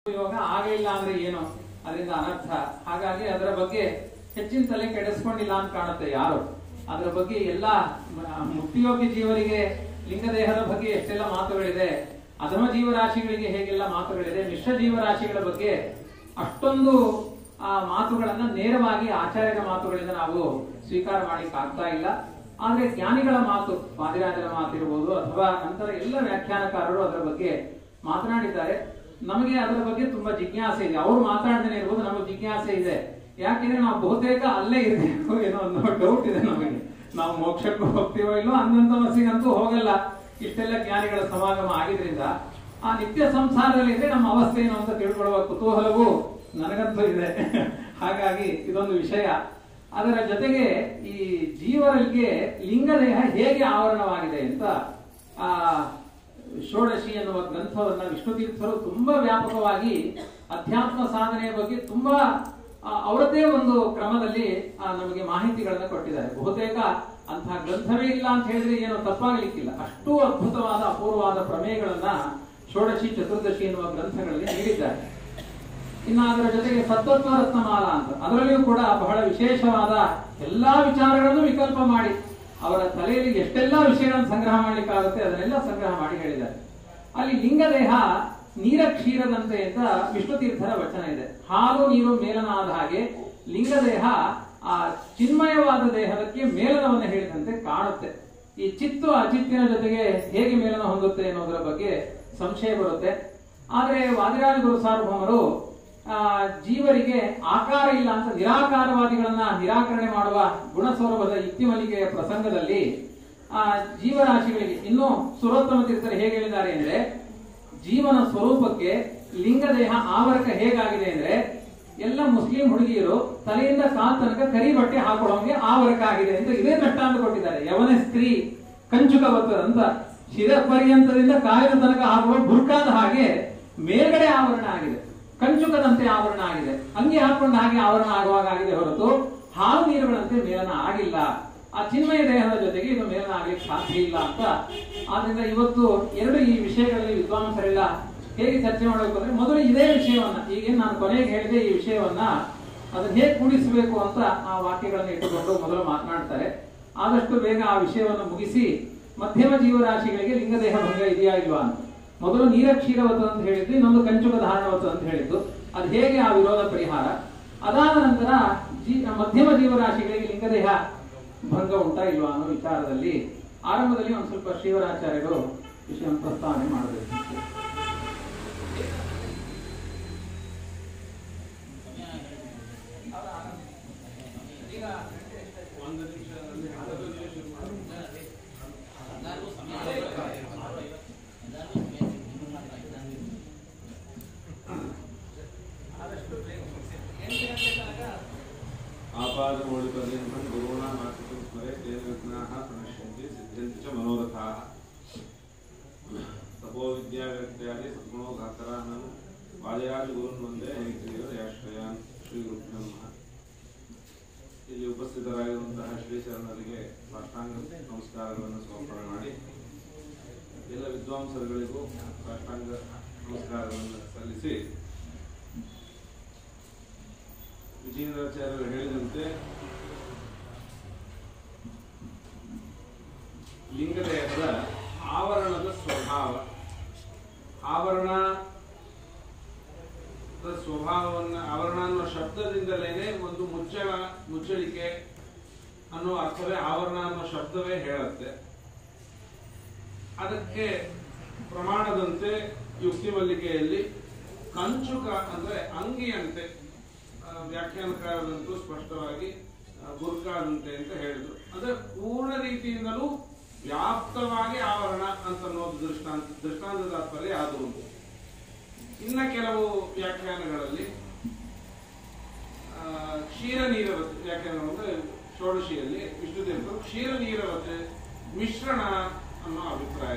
ಇವಾಗ ಆಗಲಿಲ್ಲ ಅಂದ್ರೆ ಏನು ಅದರಿಂದ ಅನರ್ಥ ಹಾಗಾಗಿ ಅದರ ಬಗ್ಗೆ ಹೆಚ್ಚಿನ ತಲೆ ಕೆಡಿಸ್ಕೊಂಡಿಲ್ಲ ಅಂತ ಕಾಣುತ್ತೆ ಯಾರು ಅದರ ಬಗ್ಗೆ ಎಲ್ಲ ಮ- ಮುಕ್ತಿಯೋಗ್ಯ ಜೀವರಿಗೆ ಲಿಂಗದೇಹದ ಬಗ್ಗೆ ಎಷ್ಟೆಲ್ಲ ಮಾತುಗಳಿದೆ ಅಧಮ ಜೀವರಾಶಿಗಳಿಗೆ ಹೇಗೆಲ್ಲ ಮಾತುಗಳಿದೆ ಮಿಶ್ರ ಜೀವರಾಶಿಗಳ ಬಗ್ಗೆ ಅಷ್ಟೊಂದು ಆ ಮಾತುಗಳನ್ನ ನೇರವಾಗಿ ಆಚಾರ್ಯರ ಮಾತುಗಳಿಂದ ನಾವು ಸ್ವೀಕಾರ ಮಾಡ್ಲಿಕ್ಕೆ ಆಗ್ತಾ ಇಲ್ಲ ಆದ್ರೆ ಜ್ಞಾನಿಗಳ ಮಾತು ವಾದಿರಾಜರ ಮಾತಿರ್ಬೋದು ಅಥವಾ ನಂತರ ಎಲ್ಲ ವ್ಯಾಖ್ಯಾನಕಾರರು ಅದರ ಬಗ್ಗೆ ಮಾತನಾಡಿದ್ದಾರೆ ನಮಗೆ ಅದರ ಬಗ್ಗೆ ತುಂಬಾ ಜಿಜ್ಞಾಸೆ ಇದೆ ಅವ್ರು ಮಾತಾಡದೇನೆ ಇರ್ಬೋದು ನಮಗೆ ಜಿಜ್ಞಾಸೆ ಇದೆ ಯಾಕೆಂದ್ರೆ ನಾವು ಬಹುತೇಕ ಅಲ್ಲೇ ಇರಬೇಕು ಏನೋ ಅನ್ನೋ ಡೌಟ್ ಇದೆ ನಮಗೆ ನಾವು ಮೋಕ್ಷಕ್ಕೂ ಹೋಗ್ತೀವೋ ಇಲ್ಲೋ ಅನ್ನಂತ ಮಸಿಗಂತೂ ಹೋಗಲ್ಲ ಇಷ್ಟೆಲ್ಲ ಜ್ಞಾನಿಗಳ ಸಮಾಗಮ ಆಗಿದ್ರಿಂದ ಆ ನಿತ್ಯ ಸಂಸಾರದಲ್ಲಿ ಇದ್ರೆ ನಮ್ಮ ಅವಸ್ಥೆ ಏನು ಅಂತ ತಿಳ್ಕೊಳ್ಳುವ ಕುತೂಹಲವು ನನಗಂತೂ ಇದೆ ಹಾಗಾಗಿ ಇದೊಂದು ವಿಷಯ ಅದರ ಜೊತೆಗೆ ಈ ಜೀವರಿಗೆ ಲಿಂಗದೇಹ ಹೇಗೆ ಆವರಣವಾಗಿದೆ ಅಂತ ಆ ಷೋಡಶಿ ಎನ್ನುವ ಗ್ರಂಥವನ್ನ ವಿಷ್ಣು ತೀರ್ಥರು ತುಂಬಾ ವ್ಯಾಪಕವಾಗಿ ಅಧ್ಯಾತ್ಮ ಸಾಧನೆಯ ಬಗ್ಗೆ ತುಂಬಾ ಆ, ಅವರದ್ದೇ ಒಂದು ಕ್ರಮದಲ್ಲಿ ಆ, ನಮಗೆ ಮಾಹಿತಿಗಳನ್ನ ಕೊಟ್ಟಿದ್ದಾರೆ ಬಹುತೇಕ ಅಂತಹ ಗ್ರಂಥವೇ ಇಲ್ಲ ಅಂತ ಹೇಳಿದ್ರೆ ಏನೋ ತಪ್ಪಾಗಲಿಕ್ಕಿಲ್ಲ ಅಷ್ಟು ಅದ್ಭುತವಾದ ಅಪೂರ್ವವಾದ ಪ್ರಮೇಯಗಳನ್ನ ಷೋಡಶಿ ಚತುರ್ದಶಿ ಎನ್ನುವ ಗ್ರಂಥಗಳಲ್ಲಿ ನೀಡಿದ್ದಾರೆ ಇನ್ನು ಅದರ ಜೊತೆಗೆ ಸತ್ವತ್ವ ರತ್ನಮಾಲ ಅಂತ ಅದರಲ್ಲಿಯೂ ಕೂಡ ಬಹಳ ವಿಶೇಷವಾದ ಎಲ್ಲಾ ವಿಚಾರಗಳನ್ನು ವಿಕಲ್ಪ ಮಾಡಿ ಅವರ ತಲೆಯಲ್ಲಿ ಎಷ್ಟೆಲ್ಲಾ ವಿಷಯಗಳನ್ನು ಸಂಗ್ರಹ ಮಾಡ್ಲಿಕ್ಕಾಗುತ್ತೆ ಅದನ್ನೆಲ್ಲ ಸಂಗ್ರಹ ಮಾಡಿ ಹೇಳಿದ್ದಾರೆ ಅಲ್ಲಿ ಲಿಂಗದೇಹ ನೀರ ಕ್ಷೀರದಂತೆ ಅಂತ ವಿಷ್ಣು ತೀರ್ಥರ ವಚನ ಇದೆ ಹಾಲು ನೀರು ಮೇಲನಾದ ಹಾಗೆ ಲಿಂಗದೇಹ ಆ ಚಿನ್ಮಯವಾದ ದೇಹದಕ್ಕೆ ಮೇಲನವನ್ನು ಹೇಳಿದಂತೆ ಕಾಣುತ್ತೆ ಈ ಚಿತ್ತು ಅಚಿತ್ತಿನ ಜೊತೆಗೆ ಹೇಗೆ ಮೇಲನ ಹೊಂದುತ್ತೆ ಅನ್ನೋದರ ಬಗ್ಗೆ ಸಂಶಯ ಬರುತ್ತೆ ಆದ್ರೆ ವಾದಿರಾಜ ಗುರು ಸಾರ್ವಭೌಮರು ಆ, ಜೀವರಿಗೆ ಆಕಾರ ಇಲ್ಲ ಅಂತ ನಿರಾಕಾರವಾದಿಗಳನ್ನ ನಿರಾಕರಣೆ ಮಾಡುವ ಗುಣಸ್ವರೂಪದ ಯುಕ್ತಿಮಲಿಕೆಯ ಪ್ರಸಂಗದಲ್ಲಿ ಆ ಜೀವರಾಶಿಗಳಿಗೆ ಇನ್ನು ಸುರೋತ್ತಮ ತೀರ್ಥರು ಹೇಗೆ ಹೇಳಿದ್ದಾರೆ ಅಂದ್ರೆ ಜೀವನ ಸ್ವರೂಪಕ್ಕೆ ಲಿಂಗದೇಹ ಆವರಕ ಹೇಗಾಗಿದೆ ಅಂದ್ರೆ ಎಲ್ಲ ಮುಸ್ಲಿಂ ಹುಡುಗಿಯರು ತಲೆಯಿಂದ ಕಾಲ್ ತನಕ ಕರಿ ಬಟ್ಟೆ ಹಾಕೊಳ್ಳೋಂಗೆ ಆವರಕ ಆಗಿದೆ ಅಂತ ಇದೇ ದೃಷ್ಟಾಂತ ಕೊಟ್ಟಿದ್ದಾರೆ ಯವನ ಸ್ತ್ರೀ ಕಂಚುಕವತ್ತು ಅಂತ ಶಿರ ಪರ್ಯಂತದಿಂದ ಕಾಲಿನ ತನಕ ಹಾಕುವ ಬುರ್ಕಾದ ಹಾಗೆ ಮೇಲ್ಗಡೆ ಆವರಣ ಆಗಿದೆ ಕಂಚುಕದಂತೆ ಆವರಣ ಆಗಿದೆ ಅಂಗಿ ಹಾಕೊಂಡ ಹಾಗೆ ಆವರಣ ಆಗುವಾಗ ಆಗಿದೆ ಹೊರತು ಹಾಲು ನೀರುಗಳಂತೆ ಮೇಲನ ಆಗಿಲ್ಲ ಆ ಚಿನ್ಮಯ ದೇಹದ ಜೊತೆಗೆ ಇದು ಮೇಲನ ಆಗ್ಲಿಕ್ಕೆ ಸಾಧ್ಯ ಇಲ್ಲ ಅಂತ ಆದ್ರಿಂದ ಇವತ್ತು ಎರಡು ಈ ವಿಷಯಗಳಲ್ಲಿ ವಿದ್ವಾಂಸರೆಲ್ಲ ಹೇಗೆ ಚರ್ಚೆ ಮಾಡಬೇಕು ಅಂದ್ರೆ ಮೊದಲು ಇದೇ ವಿಷಯವನ್ನ ಈಗೇನು ನಾನು ಕೊನೆಗೆ ಹೇಳಿದೆ ಈ ವಿಷಯವನ್ನ ಅದನ್ನ ಹೇಗೆ ಕೂಡಿಸಬೇಕು ಅಂತ ಆ ವಾಕ್ಯಗಳನ್ನು ಇಟ್ಟುಕೊಂಡು ಮೊದಲು ಮಾತನಾಡ್ತಾರೆ ಆದಷ್ಟು ಬೇಗ ಆ ವಿಷಯವನ್ನು ಮುಗಿಸಿ ಮಧ್ಯಮ ಜೀವರಾಶಿಗಳಿಗೆ ಲಿಂಗದೇಹ ಭಂಗ ಇದೆಯಾ ಇಲ್ವಾ ಅಂತ ಮೊದಲು ನೀರ ಕ್ಷೀರವತ್ತು ಅಂತ ಹೇಳಿದ್ದು ಇನ್ನೊಂದು ಕಂಚುಕ ಧಾರಣವತ್ತು ಅಂತ ಹೇಳಿದ್ದು ಅದು ಹೇಗೆ ಆ ವಿರೋಧ ಪರಿಹಾರ ಅದಾದ ನಂತರ ಜೀ ಮಧ್ಯಮ ಜೀವರಾಶಿಗಳಿಗೆ ಲಿಂಗದೇಹ ಭಂಗ ಉಂಟಾ ಇಲ್ವಾ ಅನ್ನೋ ವಿಚಾರದಲ್ಲಿ ಆರಂಭದಲ್ಲಿ ಒಂದು ಸ್ವಲ್ಪ ಶ್ರೀವರಾಚಾರ್ಯರು ವಿಷಯ ಪ್ರಸ್ತಾವನೆ ಮಾಡಬೇಕು आपादमौलिपर्यन्तं गुरूणामाकृतं स्मरे तेन विघ्नाः प्रणश्यन्ति सिद्ध्यन्ति च मनोरथाः तपोविद्याव्यक्त्यादि सद्गुणोघातरानं वाजराजगुरुन् वन्दे ಹೈಗ್ರೀವದಯಾಶ್ರಯಾನ್ ಶ್ರೀ ಗುರುಭ್ಯೋ ನಮಃ ಇಲ್ಲಿ ಉಪಸ್ಥಿತರಾಗಿರುವಂತಹ ಶ್ರೀ ಶರಣರಿಗೆ ಸಾಷ್ಟಾಂಗ ನಮಸ್ಕಾರಗಳನ್ನು ಸಮರ್ಪಣೆ ಮಾಡಿ ಎಲ್ಲ ವಿದ್ವಾಂಸರುಗಳಿಗೂ ಸಾಷ್ಟಾಂಗ ನಮಸ್ಕಾರಗಳನ್ನು ಸಲ್ಲಿಸಿ ವಿಜೇಂದ್ರಾಚಾರ್ಯರು ಹೇಳಿದಂತೆ ಲಿಂಗದೇಹದ ಆವರಣದ ಸ್ವಭಾವ ಆವರಣ ಸ್ವಭಾವವನ್ನ ಆವರಣ ಅನ್ನೋ ಶಬ್ದದಿಂದಲೇನೆ ಒಂದು ಮುಚ್ಚಳ ಮುಚ್ಚಳಿಕೆ ಅನ್ನೋ ಅರ್ಥವೇ ಆವರಣ ಅನ್ನೋ ಶಬ್ದವೇ ಹೇಳುತ್ತೆ ಅದಕ್ಕೆ ಪ್ರಮಾಣದಂತೆ ಯುಕ್ತಿ ಮಲ್ಲಿಕೆಯಲ್ಲಿ ಕಂಚುಕ ಅಂದ್ರೆ ಅಂಗಿಯಂತೆ ಆ, ವ್ಯಾಖ್ಯಾನಕಾರರಂತೂ ಸ್ಪಷ್ಟವಾಗಿ ಆ, ಬುರ್ಕಾದಂತೆ ಅಂತ ಹೇಳಿದ್ರು ಅಂದ್ರೆ ಪೂರ್ಣ ರೀತಿಯಿಂದಲೂ ವ್ಯಾಪ್ತವಾಗಿ ಆವರಣ ಅಂತ ಅನ್ನೋದು ದೃಷ್ಟಾಂತ ದೃಷ್ಟಾಂತ ತಾತ್ಪರ್ಯ ಅದು ಒಂದು ಇನ್ನ ಕೆಲವು ವ್ಯಾಖ್ಯಾನಗಳಲ್ಲಿ ಆ, ಕ್ಷೀರ ನೀರವತೆ ವ್ಯಾಖ್ಯಾನ ಅಂದ್ರೆ ಷೋಡಶಿಯಲ್ಲಿ ವಿಷ್ಣು ದೇವರು ಕ್ಷೀರ ನೀರವತೆ ಮಿಶ್ರಣ ಅನ್ನೋ ಅಭಿಪ್ರಾಯ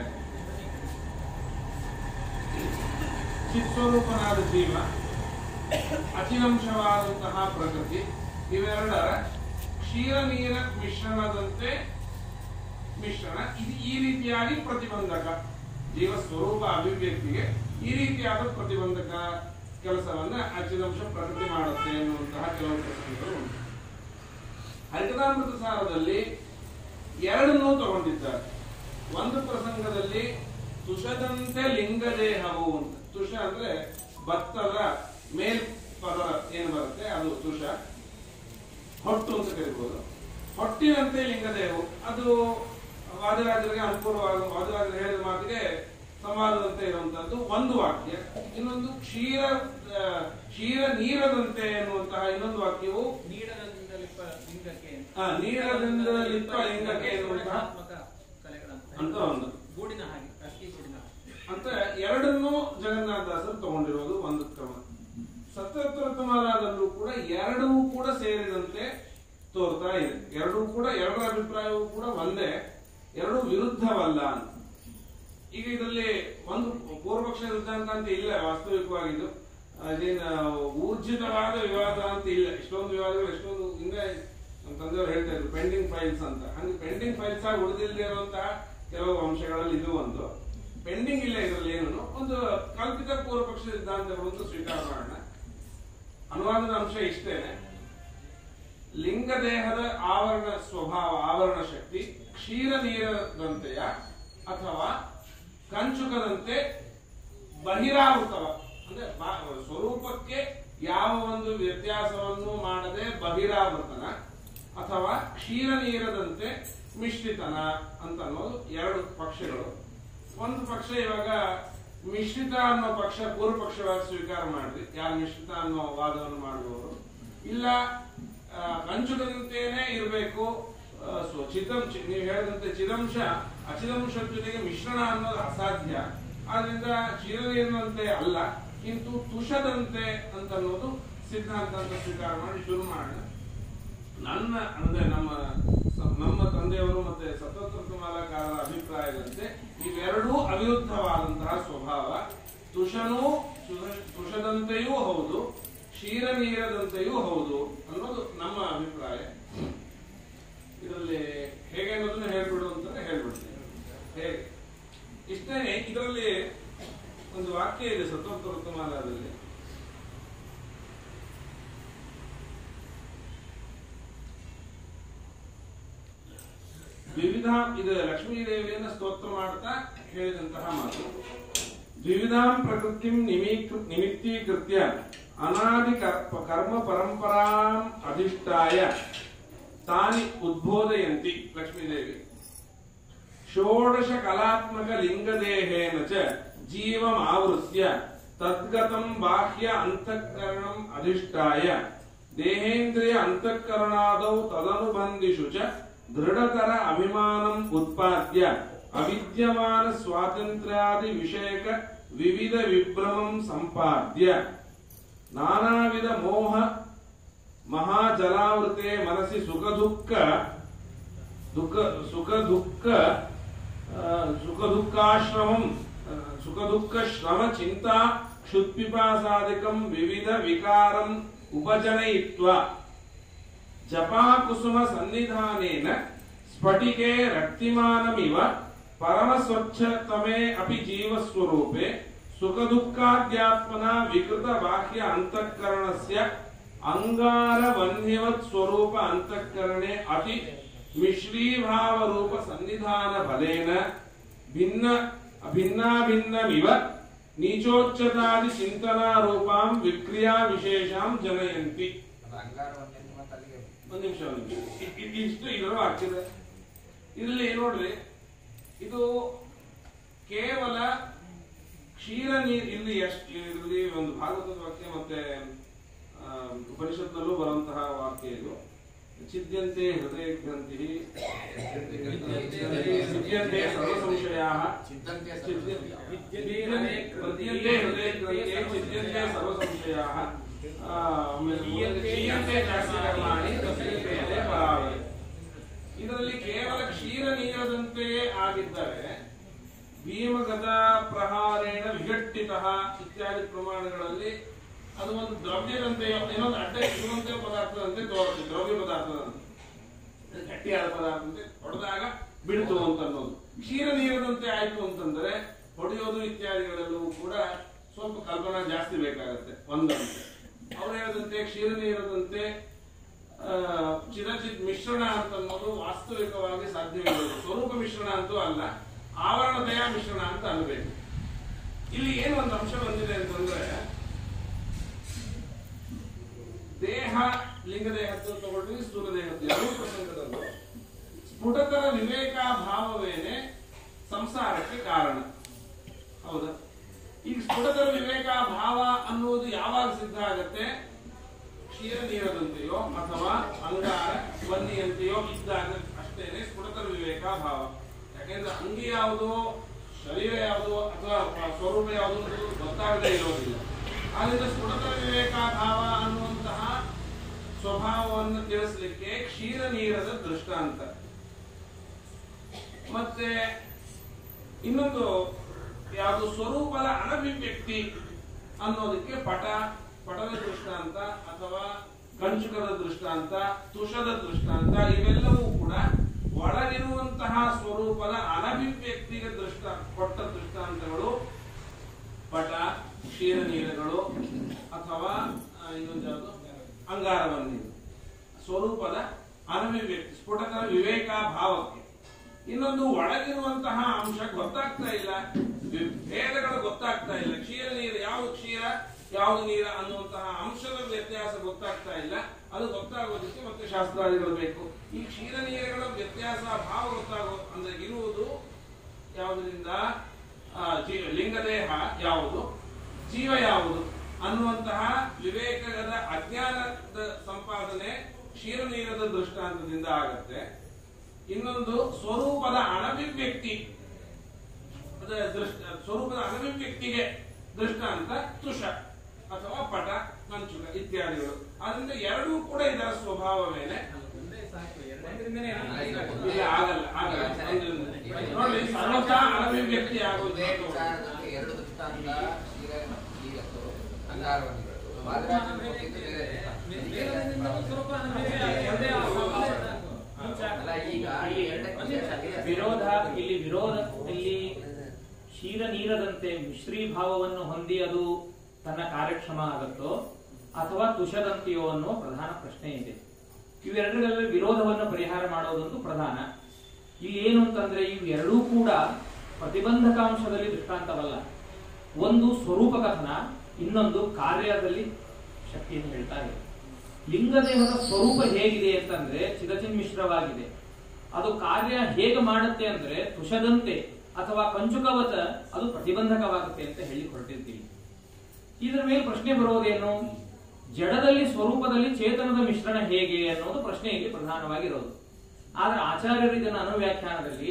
ಚಿತ್ಸ್ವರೂಪನಾದ ಜೀವ ಅಚಿನಂಶವಾದಂತಹ ಪ್ರಕೃತಿ ಇವೆರಡರ ಕ್ಷೀರ ನೀರ ಮಿಶ್ರಣದಂತೆ ಮಿಶ್ರಣ ಇದು ಈ ರೀತಿಯಾಗಿ ಪ್ರತಿಬಂಧಕ ಜೀವ ಸ್ವರೂಪ ಅಭಿವ್ಯಕ್ತಿಗೆ ಈ ರೀತಿಯಾದ ಪ್ರತಿಬಂಧಕ ಕೆಲಸವನ್ನ ಅಚಿದಂಶ ಪ್ರಗತಿ ಮಾಡುತ್ತೆ ಎನ್ನುವಂತಹ ಕೆಲವು ಪ್ರಸಂಗಗಳು ಉಂಟು ಹರಿಕಥಾಮೃತ ಸಾರದಲ್ಲಿ ಎರಡನ್ನೂ ತಗೊಂಡಿದ್ದಾರೆ ಒಂದು ಪ್ರಸಂಗದಲ್ಲಿ ತುಷದಂತೆ ಲಿಂಗದೇಹವು ಅಂತ ತುಷ ಅಂದ್ರೆ ಭತ್ತದ ಮೇಲ್ ಪದರ ಏನು ಬರುತ್ತೆ ಅದು ತುಷ ಹೊಟ್ಟು ಅಂತ ಕರಿಬಹುದು ಹೊಟ್ಟಿನಂತೆ ಲಿಂಗದೇಹವು ಅದು ವಾದಿರಾಜರಿಗೆ ಅನುಕೂಲವಾಗ ವಾದಿರಾಜರು ಹೇಳಿದ ಮಾತಿಗೆ ಸಂವಾದದಂತೆ ಇರುವಂತಹದ್ದು ಒಂದು ವಾಕ್ಯ ಇನ್ನೊಂದು ಕ್ಷೀರ ಆ, ಕ್ಷೀರ ನೀರದಂತೆ ಎನ್ನುವಂತಹ ಇನ್ನೊಂದು ವಾಕ್ಯವು ನೀಡದಿಂದ ಲಿಪ್ಪ ಲಿಂಗಕ್ಕೆ ಆ, ನೀಡದಿಂದ ಲಿಪ್ಪ ಲಿಂಗಕ್ಕೆ ಎನ್ನುವಂತಹ ಸೃಜನಾತ್ಮಕ ಕಲೆಗಳಂತ ಅಂತ ಒಂದು ಗೂಡಿನ ಹಾಗೆ ಅಕ್ಕಿ ಗೂಡಿನ ಹಾಗೆ. ಅಂತ ಎರಡನ್ನೂ ಜಗನ್ನಾಥದಾಸರು ತಗೊಂಡಿರೋದು ಒಂದು ಕ್ರಮ ಸತ್ಯತ್ರತಮಾಲದಲ್ಲೂ ಕೂಡ ಎರಡೂ ಕೂಡ ಸೇರಿದಂತೆ ತೋರ್ತಾ ಇದೆ ಎರಡೂ ಕೂಡ ಎರಡರ ಅಭಿಪ್ರಾಯವೂ ಕೂಡ ಒಂದೇ ಎರಡೂ ವಿರುದ್ಧವಲ್ಲ ಅಂತ ಈಗ ಇದರಲ್ಲಿ ಒಂದು ಪೂರ್ವಪಕ್ಷ ಸಿದ್ಧಾಂತ ಅಂತ ಇಲ್ಲ ವಾಸ್ತವಿಕವಾಗಿದ್ದು ಅದೇನು ಊರ್ಜಿತವಾದ ವಿವಾದ ಅಂತ ಇಲ್ಲ ಎಷ್ಟೊಂದು ವಿವಾದಗಳು ಎಷ್ಟೊಂದು ಹಿಂದೆ ನಮ್ಮ ತಂದೆಯವರು ಹೇಳ್ತಾ ಇದ್ರು ಪೆಂಡಿಂಗ್ ಫೈಲ್ಸ್ ಅಂತ ಹಂಗೆ ಪೆಂಡಿಂಗ್ ಫೈಲ್ಸ್ ಆಗಿ ಉಳಿದಿಲ್ಲದೆ ಇರುವಂತಹ ಕೆಲವು ಅಂಶಗಳಲ್ಲಿ ಇದು ಒಂದು ಪೆಂಡಿಂಗ್ ಇಲ್ಲ ಇದರಲ್ಲಿ ಏನು ಒಂದು ಕಲ್ಪಿತ ಪೂರ್ವಪಕ್ಷ ಸಿದ್ಧಾಂತಗಳು ಅಂತ ಸ್ವೀಕಾರ ಮಾಡೋಣ ಅನುವಾದದ ಅಂಶ ಇಷ್ಟೇನೆ ಲಿಂಗದೇಹದ ಆವರಣ ಸ್ವಭಾವ ಆವರಣ ಶಕ್ತಿ ಕ್ಷೀರ ನೀರದಂತೆಯ ಅಥವಾ ಕಂಚುಕದಂತೆ ಬಹಿರಾವೃತವ ಅಂದ್ರೆ ಬಾ- ಸ್ವರೂಪಕ್ಕೆ ಯಾವ ಒಂದು ವ್ಯತ್ಯಾಸವನ್ನು ಮಾಡದೆ ಬಹಿರಾವೃತನ ಅಥವಾ ಕ್ಷೀರ ನೀರದಂತೆ ಮಿಶ್ರಿತನ ಅಂತ ಅನ್ನೋದು ಎರಡು ಪಕ್ಷಗಳು ಒಂದು ಪಕ್ಷ ಇವಾಗ ಮಿಶ್ರಿತ ಅನ್ನೋ ಪಕ್ಷ ಪೂರ್ವ ಪಕ್ಷವಾಗಿ ಸ್ವೀಕಾರ ಮಾಡಿದ್ರಿ ಯಾರು ಮಿಶ್ರಿತ ಅನ್ನೋ ವಾದವನ್ನು ಮಾಡುವವರು ಇಲ್ಲ ಆ, ಕಂಚುಕದಂತೆಯೇ ಇರಬೇಕು ಚಿದಂಶ ನೀವು ಹೇಳಿದಂತೆ ಚಿದಂಶ ಅಚಿದಂಶದ ಜೊತೆಗೆ ಮಿಶ್ರಣ ಅನ್ನೋದು ಅಸಾಧ್ಯ ಆದ್ರಿಂದ ಚಿರನೀರಿನಂತೆ ಅಲ್ಲ ಕಿಂತು ತುಷದಂತೆ ಅಂತ ಅನ್ನೋದು ಸಿದ್ಧಾಂತ ಅಂತ ಸ್ವೀಕಾರ ಮಾಡಿ ಶುರು ಮಾಡೋಣ ನನ್ನ ಅಂದ್ರೆ ನಮ್ಮ ಸ- ನಮ್ಮ ತಂದೆಯವರು ಮತ್ತೆ ಸತತಮಾಲಕಾರರ ಅಭಿಪ್ರಾಯದಂತೆ ಇವೆರಡೂ ಅವಿರುದ್ಧವಾದಂತಹ ಸ್ವಭಾವ ತುಷನೂ ತುಷ- ತುಷದಂತೆಯೂ ಹೌದು ಕ್ಷೀರ ನೀರದಂತೆಯೂ ಹೌದು ಅನ್ನೋದು ನಮ್ಮ ಅಭಿಪ್ರಾಯ ಇದರಲ್ಲಿ ಹೇಗೆ ಅನ್ನೋದನ್ನ ಹೇಳ್ಬಿಡು ಅಂತಂದ್ರೆ ಹೇಳ್ಬಿಡ್ತೀನಿ ಹೇಗೆ ಇಷ್ಟೇನೆ ಇದರಲ್ಲಿ ಒಂದು ವಾಕ್ಯ ಇದೆ ಸತ್ವೋತ್ತರಮಾಲದಲ್ಲಿ ವಿವಿಧ ಇದು ಲಕ್ಷ್ಮೀ ದೇವಿಯನ್ನ ಸ್ತೋತ್ರ ಮಾಡ್ತಾ ಹೇಳಿದಂತಹ ಮಾತು ದ್ವಿವಿಧಾಂ ಪ್ರಕೃತಿಂ ನಿಮೀಕೃ ನಿಮಿತ್ತೀಕೃತ್ಯ ಅನಾದಿ ಕರ್ಪ ಕರ್ಮ ಪರಂಪರಾಂ ಅಧಿಷ್ಠಾಯ ತಾನಿ ಉದ್ಬೋಧಯಂತಿ ಲಕ್ಷ್ಮೀದೇವಿ ಷೋಡಶ ಕಲಾತ್ಮಕ ಲಿಂಗದೇಹೇನ ಚ ಜೀವಂ ಆವೃತ್ಯ ತದ್ಗತಂ ಬಾಹ್ಯ ಅಂತಃಕರಣಂ ಅಧಿಷ್ಠಾಯ ದೇಹೇಂದ್ರಿಯ ಅಂತಃಕರಣಾದೌ ತದನುಬಂಧಿಷು ಚ ದೃಢತರ ಅಭಿಮಾನಂ ಉತ್ಪಾದ್ಯ ಅವಿದ್ಯಮಾನ ಸ್ವಾತಂತ್ರ್ಯಾದಿ ವಿಷಯಕ ವಿವಿಧ ವಿಭ್ರಮಂ ಸಂಪಾದ್ಯ ನಾನಾವಿಧ ಮೋಹ ಮಹಾಜಲಾವೃತೆ ಮನಸ್ಸಿ ಸುಖ ದುಃಖ ದುಃಖ ಸುಖ ದುಃಖ ಆ, ಸುಖ ದುಃಖಾಶ್ರಮಂ ಆ, ಸುಖ ದುಃಖ ಶ್ರಮ ಚಿಂತಾ ಕ್ಷುತ್ಪಿಪಾಸಾದಿಕಂ ವಿವಿಧ ವಿಕಾರಂ ಉಪಜನಯಿತ್ವ ಜಪಾಕುಸುಮ ಸನ್ನಿಧಾನೇನ ಸ್ಫಟಿಕೆ ರಕ್ತಿಮಾನಮಿವ ಪರಮ ಸ್ವಚ್ಛತಮೇ ಅಪಿ ಜೀವಸ್ವರೂಪೆ ಸುಖ ದುಃಖಾದ್ಯಾತ್ಮನ ವಿಕೃತ ಬಾಹ್ಯ ಅಂತಃಕರಣಸ್ಯ ಅಂಗಾರ ವನ್ಯವತ್ ಸ್ವರೂಪ ಅಂತಃಕರಣೆ ಅತಿ ಮಿಶ್ರೀಭಾವ ರೂಪ ಸನ್ನಿಧಾನ ಬಲೇನ ಭಿನ್ನ ಭಿನ್ನಾಭಿನ್ನಮಿವ ನೀಚೋಚ್ಚತಾದಿ ಚಿಂತನಾ ರೂಪಾಂ ವಿಕ್ರಿಯಾ ವಿಶೇಷಾಂ ಜನಯಂತಿ ಅದು ಅಂಗಾರವನ್ನೇ ಮತ್ತೆ ಅಲ್ಲಿಗೆ ಒಂದ್ ನಿಮಿಷ ಒಂದ್ ನಿಮಿಷ ಇ- ಇ- ಇಷ್ಟು ಇದರ ವಾಕ್ಯದ ಇಲ್ಲಿ ನೋಡ್ರಿ ಇದು ಕೇವಲ ಕ್ಷೀರ ನೀರ್ ಇಲ್ಲಿ ಎಷ್ಟು ಇಲ್ಲಿ ಒಂದು ಭಾಗವತದ ವಾಕ್ಯ ಮತ್ತೆ ಆ, ಉಪನಿಷತ್ನಲ್ಲೂ ಬರುವಂತಹ ವಾಕ್ಯ ಇದು ಚಿದ್ಯಂತೆ ಹೃದಯ ಗ್ರಂಥಿ ಚಿದ್ಯಂತೆ ಸರ್ವ ಸಂಶಯಾ ಚಿಂತಂತೆ ವಿದ್ಯಂತೆ ಹೃದಯ ಗ್ರಂಥಿ ಚಿದ್ಯಂತೆ ಸರ್ವ ಸಂಶಯಾ ಚೀಯಂತೆ ಜಾಸ್ತಿ ಕರ್ಮಾಣಿ ತಸ್ಯಂತೆ ಪರಾವಳಿ ಇದರಲ್ಲಿ ಕೇವಲ ಕ್ಷೀರ ನೀರದಂತೆಯೇ ಆಗಿದ್ದರೆ ಭೀಮಗತ ಪ್ರಹಾರೇಣ ವಿಘಟ್ಟಿತ ಇತ್ಯಾದಿ ಪ್ರಮಾಣಗಳಲ್ಲಿ ಅದು ಒಂದು ದ್ರವ್ಯದಂತೆ ಇನ್ನೊಂದು ಅಡ್ಡ ಇರುವಂತೆ ಪದಾರ್ಥದಂತೆ ತೋರುತ್ತೆ ದ್ರವ್ಯ ಪದಾರ್ಥದಂತೆ ಅದು ಗಟ್ಟಿಯಾದ ಪದಾರ್ಥದಂತೆ ಹೊಡೆದಾಗ ಬಿಡ್ತು ಅಂತ ಅನ್ನೋದು ಕ್ಷೀರ ನೀರದಂತೆ ಆಯ್ತು ಅಂತಂದ್ರೆ ಹೊಡೆಯೋದು ಇತ್ಯಾದಿಗಳೆಲ್ಲವೂ ಕೂಡ ಸ್ವಲ್ಪ ಕಲ್ಪನಾ ಜಾಸ್ತಿ ಬೇಕಾಗತ್ತೆ ಒಂದಂತೆ ಅವ್ರು ಹೇಳದಂತೆ ಕ್ಷೀರ ನೀರದಂತೆ ಆ, ಚಿರಚಿತ್ ಮಿಶ್ರಣ ಅಂತ ಅನ್ನೋದು ವಾಸ್ತವಿಕವಾಗಿ ಸಾಧ್ಯವಿಲ್ಲ ಸ್ವರೂಪ ಮಿಶ್ರಣ ಅಂತೂ ಅಲ್ಲ ಆವರಣದಯ ಮಿಶ್ರಣ ಅಂತ ಅನ್ಬೇಕು ಇಲ್ಲಿ ಏನು ಒಂದು ಅಂಶ ಬಂದಿದೆ ಅಂತಂದ್ರೆ ದೇಹ ಲಿಂಗ ದೇಹದ್ದು ತಗೊಳ್ಳಿ ಸ್ಥೂಲ ದೇಹದ್ದು ಎರಡೂ ಪ್ರಸಂಗದಲ್ಲೂ ಸ್ಫುಟತರ ವಿವೇಕಾಭಾವವೇನೆ ಸಂಸಾರಕ್ಕೆ ಕಾರಣ ಹೌದಾ ಈಗ ಸ್ಫುಟತರ ವಿವೇಕಾಭಾವ ಅನ್ನುವುದು ಯಾವಾಗ ಸಿದ್ಧ ಆಗತ್ತೆ ಕ್ಷೀರ ನೀರದಂತೆಯೋ ಅಥವಾ ಅಂಗಾರ ಬನ್ನಿಯಂತೆಯೋ ಇದ್ದಾಗ ಅಷ್ಟೇನೆ ಸ್ಫುಟತರ ವಿವೇಕಾಭಾವ ಯಾಕೆಂದ್ರೆ ಅಂಗಿ ಯಾವುದು ಶರೀರ ಯಾವುದು ಅಥವಾ ಸ್ವರೂಪ ಯಾವುದು ಅನ್ನೋದು ಗೊತ್ತಾಗದೇ ಇರೋದಿಲ್ಲ ಆದ್ರಿಂದ ಸ್ಫುಟತರ ವಿವೇಕಾಭಾವ ಅನ್ನುವಂತಹ ಸ್ವಭಾವವನ್ನು ತಿಳಿಸ್ಲಿಕ್ಕೆ ಕ್ಷೀರ ನೀರದ ದೃಷ್ಟಾಂತ ಮತ್ತೆ ಇನ್ನೊಂದು ಯಾವುದು ಸ್ವರೂಪದ ಅನಭಿವ್ಯಕ್ತಿ ಅನ್ನೋದಕ್ಕೆ ಪಟ ಪಟದ ದೃಷ್ಟಾಂತ ಅಥವಾ ಕಂಚುಕದ ದೃಷ್ಟಾಂತ ತುಷದ ದೃಷ್ಟಾಂತ ಇವೆಲ್ಲವೂ ಕೂಡ ಒಳಗಿರುವಂತಹ ಸ್ವರೂಪದ ಅನಭಿವ್ಯಕ್ತಿಗೆ ದೃಷ್ಟ ಕೊಟ್ಟ ದೃಷ್ಟಾಂತಗಳು ಪಟ ಕ್ಷೀರ ನೀರಗಳು ಅಥವಾ ಆ, ಇನ್ನೊಂದು ಯಾವುದು ಅಂಗಾರವನ್ನಿ ಸ್ವರೂಪದ ಅನಭಿವ್ಯಕ್ತಿ ಸ್ಫುಟಕರ ವಿವೇಕಾಭಾವಕ್ಕೆ ಇನ್ನೊಂದು ಒಳಗಿರುವಂತಹ ಅಂಶ ಗೊತ್ತಾಗ್ತಾ ಇಲ್ಲ ವಿ- ಭೇದಗಳು ಗೊತ್ತಾಗ್ತಾ ಇಲ್ಲ ಕ್ಷೀರ ನೀರು ಯಾವುದು ಕ್ಷೀರ ಯಾವುದು ನೀರ ಅನ್ನುವಂತಹ ಅಂಶದ ವ್ಯತ್ಯಾಸ ಗೊತ್ತಾಗ್ತಾ ಇಲ್ಲ ಅದು ಗೊತ್ತಾಗೋದಕ್ಕೆ ಮತ್ತೆ ಶಾಸ್ತ್ರಾದಿಗಳು ಬೇಕು ಈ ಕ್ಷೀರ ನೀರುಗಳ ವ್ಯತ್ಯಾಸ ಭಾವ ಗೊತ್ತಾಗೋ ಅಂದ್ರೆ ಇರುವುದು ಯಾವುದರಿಂದ ಆ, ಜೀ- ಲಿಂಗದೇಹ ಯಾವುದು ಜೀವ ಯಾವುದು ಅನ್ನುವಂತಹ ವಿವೇಕದ ಅಜ್ಞಾನದ ಸಂಪಾದನೆ ಕ್ಷೀರ ನೀರದ ದೃಷ್ಟಾಂತದಿಂದ ಆಗತ್ತೆ ಇನ್ನೊಂದು ಸ್ವರೂಪದ ಅನಭಿವ್ಯಕ್ತಿ ಅದ ದೃಷ್ಟ ಸ್ವರೂಪದ ಅನಭಿವ್ಯಕ್ತಿಗೆ ದೃಷ್ಟಾಂತ ತುಷ ಅಥವಾ ಪಟ ಕಂಚುಕ ಇತ್ಯಾದಿಗಳು ಆದ್ರಿಂದ ಎರಡೂ ಕೂಡ ಇದರ ಸ್ವಭಾವವೇನೆ ಇಲ್ಲ ಆಗಲ್ಲ ಆಗಲ್ಲ ಒಂದು- ನೋಡಿ ಸರ್ವತಾ ಅನಭಿವ್ಯಕ್ತಿ ಆಗುವುದು ಇದೇ ವಿಚಾರದಲ್ಲಿ ಎರಡು ದೃಷ್ಟಾಂತ ಕ್ಷೀರ ಕ್ಷೀರತ್ತು ಅಂಗಾರವನ್ನು ವಾದರಾಜರು ಕೊಟ್ಟಿದ್ದು ಬೇರೆ ಅಲ್ಲ ಈಗ ಈ ಎರಡಕ್ಕೆ ವಿಶೇಷ ಇದೆ. ವಿರೋಧ ಇಲ್ಲಿ ವಿರೋಧ ಇಲ್ಲಿ ಕ್ಷೀರ ನೀರದಂತೆ ಮಿಶ್ರೀಭಾವವನ್ನು ಹೊಂದಿ ಅದು ತನ್ನ ಕಾರ್ಯಕ್ಷಮ ಆಗುತ್ತೋ ಅಥವಾ ತುಷದಂತೆಯೋ ಅನ್ನುವ ಪ್ರಧಾನ ಪ್ರಶ್ನೆ ಇದೆ ಇವೆರಡರಲ್ಲಿ ವಿರೋಧವನ್ನು ಪರಿಹಾರ ಮಾಡೋದೊಂದು ಪ್ರಧಾನ ಇಲ್ಲಿ ಏನು ಅಂತಂದ್ರೆ ಇವೆರಡೂ ಕೂಡ ಪ್ರತಿಬಂಧಕಾಂಶದಲ್ಲಿ ದೃಷ್ಟಾಂತವಲ್ಲ ಒಂದು ಸ್ವರೂಪ ಕಥನ ಇನ್ನೊಂದು ಕಾರ್ಯದಲ್ಲಿ ಶಕ್ತಿಯನ್ನು ಹೇಳ್ತಾರೆ ಲಿಂಗದೇಹದ ಸ್ವರೂಪ ಹೇಗಿದೆ ಅಂತಂದ್ರೆ ಚಿರಚಿನ್ ಮಿಶ್ರವಾಗಿದೆ ಅದು ಕಾರ್ಯ ಹೇಗೆ ಮಾಡುತ್ತೆ ಅಂದ್ರೆ ತುಷದಂತೆ ಅಥವಾ ಕಂಚುಕವತ ಅದು ಪ್ರತಿಬಂಧಕವಾಗುತ್ತೆ ಅಂತ ಹೇಳಿ ಹೊರಟಿರ್ತೀವಿ ಇದರ ಮೇಲೆ ಪ್ರಶ್ನೆ ಬರೋದೇನು ಜಡದಲ್ಲಿ ಸ್ವರೂಪದಲ್ಲಿ ಚೇತನದ ಮಿಶ್ರಣ ಹೇಗೆ ಅನ್ನೋದು ಪ್ರಶ್ನೆ ಇಲ್ಲಿ ಪ್ರಧಾನವಾಗಿರೋದು ಆದ್ರೆ ಆಚಾರ್ಯರು ಇದನ್ನ ಅನುವ್ಯಾಖ್ಯಾನದಲ್ಲಿ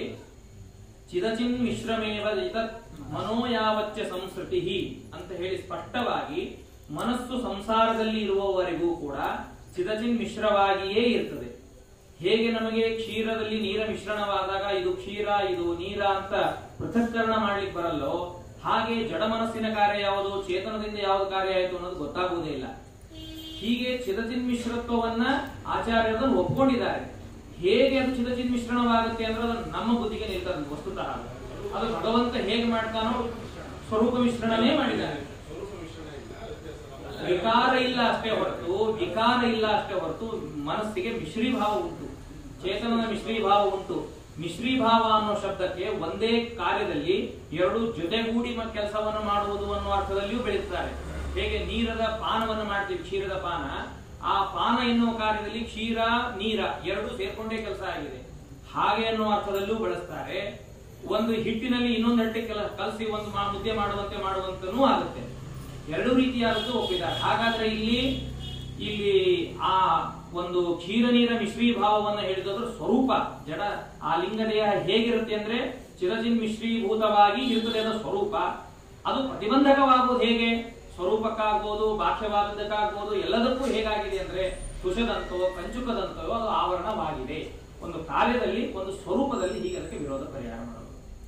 ಚಿದಚಿನ್ ಮಿಶ್ರಮೇವ ಇತತ್ ಮನೋಯಾವಚ್ಚ ಸಂಸ್ಕೃತಿ ಅಂತ ಹೇಳಿ ಸ್ಪಷ್ಟವಾಗಿ ಮನಸ್ಸು ಸಂಸಾರದಲ್ಲಿ ಇರುವವರೆಗೂ ಕೂಡ ಚಿದಚಿನ್ ಮಿಶ್ರವಾಗಿಯೇ ಇರ್ತದೆ ಹೇಗೆ ನಮಗೆ ಕ್ಷೀರದಲ್ಲಿ ನೀರ ಮಿಶ್ರಣವಾದಾಗ ಇದು ಕ್ಷೀರ ಇದು ನೀರ ಅಂತ ಪೃಥಕ್ಕರಣ ಮಾಡ್ಲಿಕ್ಕೆ ಬರಲ್ಲೋ ಹಾಗೆ ಜಡ ಮನಸ್ಸಿನ ಕಾರ್ಯ ಯಾವುದು ಚೇತನದಿಂದ ಯಾವುದು ಕಾರ್ಯ ಆಯಿತು ಅನ್ನೋದು ಗೊತ್ತಾಗುವುದೇ ಇಲ್ಲ ಹೀಗೆ ಚಿದಚಿನ್ ಮಿಶ್ರತ್ವವನ್ನ ಆಚಾರ್ಯರು ಒಪ್ಕೊಂಡಿದ್ದಾರೆ ಹೇಗೆ ಅದು ಚಿದಚಿನ್ ಮಿಶ್ರಣವಾಗುತ್ತೆ ಅಂದ್ರೆ ಅದು ನಮ್ಮ ಬುದ್ಧಿಗೆ ನಿಲ್ತದೆ ವಸ್ತುತಃ ಅದು ಭಗವಂತ ಹೇಗೆ ಮಾಡ್ತಾನೋ ಸ್ವರೂಪ ಮಿಶ್ರಣನೇ ಮಾಡಿದ್ದಾನೆ ಸ್ವರೂಪ ಮಿಶ್ರಣ ಇಲ್ಲ ವ್ಯತ್ಯಾಸ ವಿಕಾರ ಇಲ್ಲ ಅಷ್ಟೇ ಹೊರತು ವಿಕಾರ ಇಲ್ಲ ಅಷ್ಟೇ ಹೊರತು ಮನಸ್ಸಿಗೆ ಮಿಶ್ರೀಭಾವ ಉಂಟು ಚೇತನದ ಮಿಶ್ರೀಭಾವ ಉಂಟು ಮಿಶ್ರೀಭಾವ ಅನ್ನೋ ಶಬ್ದಕ್ಕೆ ಒಂದೇ ಕಾರ್ಯದಲ್ಲಿ ಎರಡು ಜೊತೆಗೂಡಿ ಕೆಲಸವನ್ನು ಮಾಡುವುದು ಅನ್ನೋ ಅರ್ಥದಲ್ಲಿಯೂ ಬೆಳೆಯುತ್ತಾರೆ ಹೇಗೆ ನೀರದ ಪಾನವನ್ನು ಮಾಡ್ತೀವಿ ಕ್ಷೀರದ ಪಾನ ಆ ಪಾನ ಎನ್ನುವ ಕಾರ್ಯದಲ್ಲಿ ಕ್ಷೀರ ನೀರ ಎರಡು ಸೇರ್ಕೊಂಡೇ ಕೆಲಸ ಆಗಿದೆ ಹಾಗೆ ಅನ್ನೋ ಅರ್ಥದಲ್ಲೂ ಬಳಸ್ತಾರೆ ಒಂದು ಹಿಟ್ಟಿನಲ್ಲಿ ಇನ್ನೊಂದು ಹಟ್ಟಿ ಕೆಲ ಕಲಸಿ ಒಂದು ಮಾ- ಮುದ್ದೆ ಮಾಡುವಂತೆ ಮಾಡುವಂತನೂ ಆಗುತ್ತೆ ಎರಡು ರೀತಿಯಾದದ್ದು ಒಪ್ಪಿದ್ದಾರೆ ಹಾಗಾದ್ರೆ ಇಲ್ಲಿ ಇಲ್ಲಿ ಆ ಒಂದು ಕ್ಷೀರ ನೀರ ಮಿಶ್ರೀಭಾವವನ್ನು ಹೇಳಿದ್ರೆ ಸ್ವರೂಪ ಜಡ ಆ ಲಿಂಗದೇಹ ಹೇಗಿರುತ್ತೆ ಅಂದ್ರೆ ಚಿರಜಿನ್ ಮಿಶ್ರೀಭೂತವಾಗಿ ಇರ್ತದೆ ಅನ್ನೋ ಸ್ವರೂಪ ಅದು ಪ್ರತಿಬಂಧಕವಾಗುವುದು ಹೇಗೆ ಸ್ವರೂಪಕ್ಕಾಗ್ಬೋದು ಬಾಹ್ಯವಾದದ್ದಕ್ಕಾಗ್ಬೋದು ಎಲ್ಲದಕ್ಕೂ ಹೇಗಾಗಿದೆ ಅಂದ್ರೆ ಕುಶದಂತೋ ಕಂಚುಕದಂತೋ ಅದು ಆವರಣವಾಗಿದೆ ಒಂದು ಕಾರ್ಯದಲ್ಲಿ ಒಂದು ಸ್ವರೂಪದಲ್ಲಿ ಹೀಗೆ ಅದಕ್ಕೆ ವಿರೋಧ ಪರಿಹಾರ ಮಾಡೋದು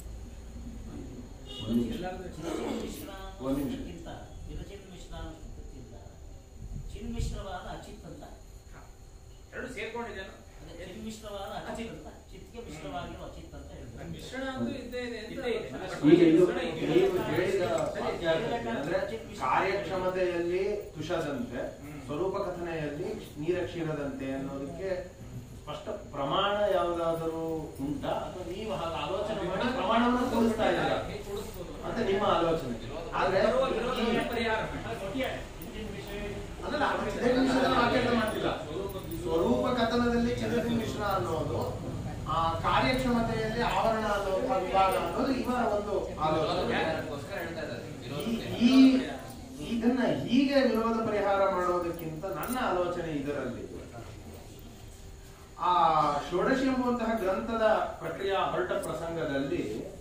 ಒಂದು ನಿಮಿಷ. ಮಿಶ್ರ ವಿರಚಿನ್ ಮಿಶ್ರ ಅನ್ನೋದಕ್ಕಿಂತ ಚಿನ್ಮಿಶ್ರವಾದ ಅಚಿತ್ ಅಂತ ಎರಡು ಸೇರ್ಕೊಂಡಿದೆ ಅದೇ ಚಿನ್ಮಿಶ್ರವಾದ ಅಚಿತ್ ಅಂತ ಚಿತ್ಗೆ ಮಿಶ್ರವಾಗಿರೋ ಅಚಿತ್ ಅಂತ ಹೇಳ್ತಾರೆ ಮಿಶ್ರಣ ಅಂತೂ ಇದ್ದೇ ಇದೆ ಅಂತ ಇದ್ದೇ ಇದೆ. ಅಷ್ಟೇ. ಈಗ ಇದು ಮಿಶ್ರಣ ಇದೆ. ನೀವು ಹೇಳಿದ ವಾಕ್ಯಾರ್ಥಕ್ಕೆ ಅಂದ್ರೆ ಕಾರ್ಯಕ್ಷಮತೆಯಲ್ಲಿ ತುಷದಂತೆ ಸ್ವರೂಪ ಕಥನೆಯಲ್ಲಿ ನೀರ ಕ್ಷೀರದಂತೆ ಅನ್ನೋದಕ್ಕೆ ಸ್ಪಷ್ಟ ಪ್ರಮಾಣ ಯಾವುದಾದರೂ ಉಂಟಾ ಅಥವಾ ನೀವು ಹಾಗೆ ಆಲೋಚನೆ ಮಾಡಿ ಪ್ರಮಾಣವನ್ನು ತೋರಿಸ್ತಾ ಇದ್ದೀರಾ ಅಂತ ನಿಮ್ಮ ಆಲೋಚನೆ ಆದ್ರೆ ಈ- ಅಲ್ಲಲ್ಲ ಅದು ಚಿದಂಬರ ಮಿಶ್ರದಲ್ಲಿ ವಾಕ್ಯಾರ್ಥ ಮಾಡ್ತಿಲ್ಲ ಸ್ವರೂಪ ಕಥನದಲ್ಲಿ ಚಿದಂಬರ ಮಿಶ್ರ ಅನ್ನೋದು ಆ ಕಾರ್ಯಕ್ಷಮತೆಯಲ್ಲಿ ಆವರಣ ಅನ್ನೋದು ಆ ವಿಭಾಗ ಅನ್ನೋದು ಇವರ ಒಂದು ಆಲೋಚನೆ ಅದಕ್ಕೋಸ್ಕರ ಹೇಳ್ತಾ ಇದ್ದಾರೆ ವಿರೋಧ ಈ ಈ- ಇದನ್ನ ಹೀಗೆ ವಿರೋಧ ಪರಿಹಾರ ಮಾಡೋದಕ್ಕಿಂತ ನನ್ನ ಆಲೋಚನೆ ಇದರಲ್ಲಿ ಆ ಷೋಡಶಿ ಎಂಬುವಂತಹ ಗ್ರಂಥದ ಪ್ರಕ್ರಿಯೆ ಹೊರಟ ಪ್ರಸಂಗದಲ್ಲಿ